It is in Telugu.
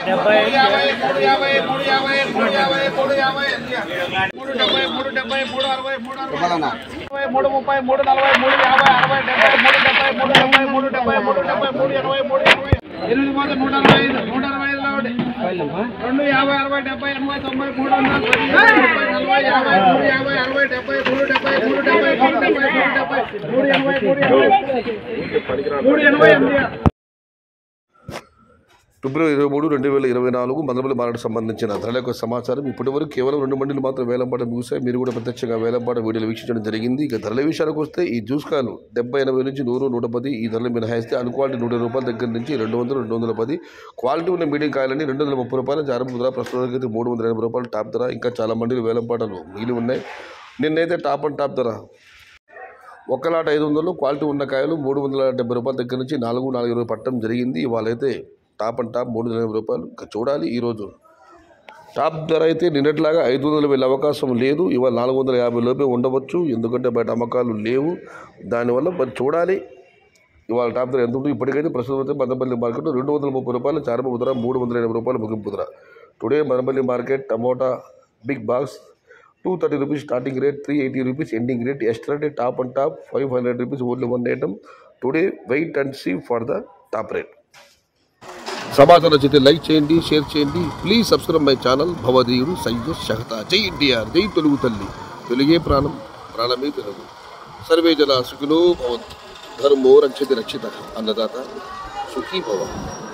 డెబ్బై యాభై మూడు యాభై మూడు యాభై మూడు యాభై మూడు యాభై మూడు డెబ్బై మూడు డెబ్బై మూడు అరవై మూడు అరవై మూడు ముప్పై మూడు నలభై మూడు యాభై అరవై డెబ్బై మూడు డెబ్బై మూడు డెబ్బై మూడు డెబ్బై మూడు డెబ్బై మూడు ఎనభై మూడు ఎనభై ఎనిమిది పోతే నూట అరవై ఐదు నూట అరవై ఐదులో ఒకటి రెండు యాభై అరవై డెబ్బై ఎనభై తొంభై మూడు వందల ముప్పై నలభై యాభై మూడు యాభై అరవై డెబ్బై మూడు డెబ్బై మూడు డెబ్బై మూడు డెబ్బై మూడు డెబ్బై మూడు ఎనభై మూడు ఎనభై మూడు ఎనభై ఎనిమిది ఫిబ్రవరి ఇరవై మూడు రెండు వేల ఇరవై నాలుగు మందపల్లి మార్కెట్ సంబంధించిన ధరల యొక్క సమాచారం ఇప్పటివరకు కేవలం రెండు మండీలు మాత్రం వేలంపాట ముగిశాయి మీరు కూడా ప్రత్యక్షంగా వేలంపాట వీడియోలు వీక్షించడం జరిగింది ఇక ధరల విషయానికి వస్తే ఈ జ్యూస్ కాయలు డెబ్బై ఎనభై నుంచి నూరు నూట పది ఈ ధరలు మినహాయిస్తే అన్ క్వాలిటీ నూట రూపాయల దగ్గర నుంచి రెండు వందలు రెండు వందల పది క్వాలిటీ ఉన్న మీడియం కాయలని రెండు వందల ముప్పై రూపాయలు జారపు ధర ప్రస్తుతానికి అయితే మూడు వందల ఎనభై రూపాయలు టాప్ ధర ఇంకా చాలా మండీలు వేలంపాటలు మిగిలి ఉన్నాయి నిన్నైతే టాప్ అండ్ టాప్ ధర ఒక్క లాట ఐదు వందలు క్వాలిటీ ఉన్న కాయలు మూడు వందల డెబ్బై రూపాయల దగ్గర నుంచి నాలుగు నాలుగు ఇరవై పట్టడం జరిగింది ఇవాళ అయితే టాప్ అండ్ టాప్ మూడు వందల ఎనభై రూపాయలు ఇంకా చూడాలి ఈరోజు టాప్ ధర అయితే నిన్నట్లాగా ఐదు వందలు వెళ్ళే అవకాశం లేదు ఇవాళ నాలుగు వందల యాభై లోపే ఉండవచ్చు ఎందుకంటే బయట అమ్మకాలు లేవు దానివల్ల మరి చూడాలి ఇవాళ టాప్ ధర ఎంత ఉంటుంది ఇప్పటికైతే ప్రస్తుతం అయితే మదనపల్లి మార్కెట్ రెండు వందల ముప్పై రూపాయలు చారపు ధర మూడు వందల ఎనభై రూపాయలు ముగింపు ధర today Madanapalle market tomato big box two thirty rupees starting rate three eighty rupees ending rate yesterday top and top five hundred rupees only one item today wait and see for the top rate సమాచారం నచ్చితే లైక్ చేయండి షేర్ చేయండి ప్లీజ్ సబ్స్క్రైబ్ మై ఛానల్ భవదీయుడు సయ్యద్ షహతా జై ఎన్టీఆర్ జై తెలుగు తల్లి తెలుగే ప్రాణం ప్రాణమే తెలుగు సర్వే జన సుఖినో భవంతు ధర్మో రక్షతి రక్షిత అన్నదాత సుఖీ భవ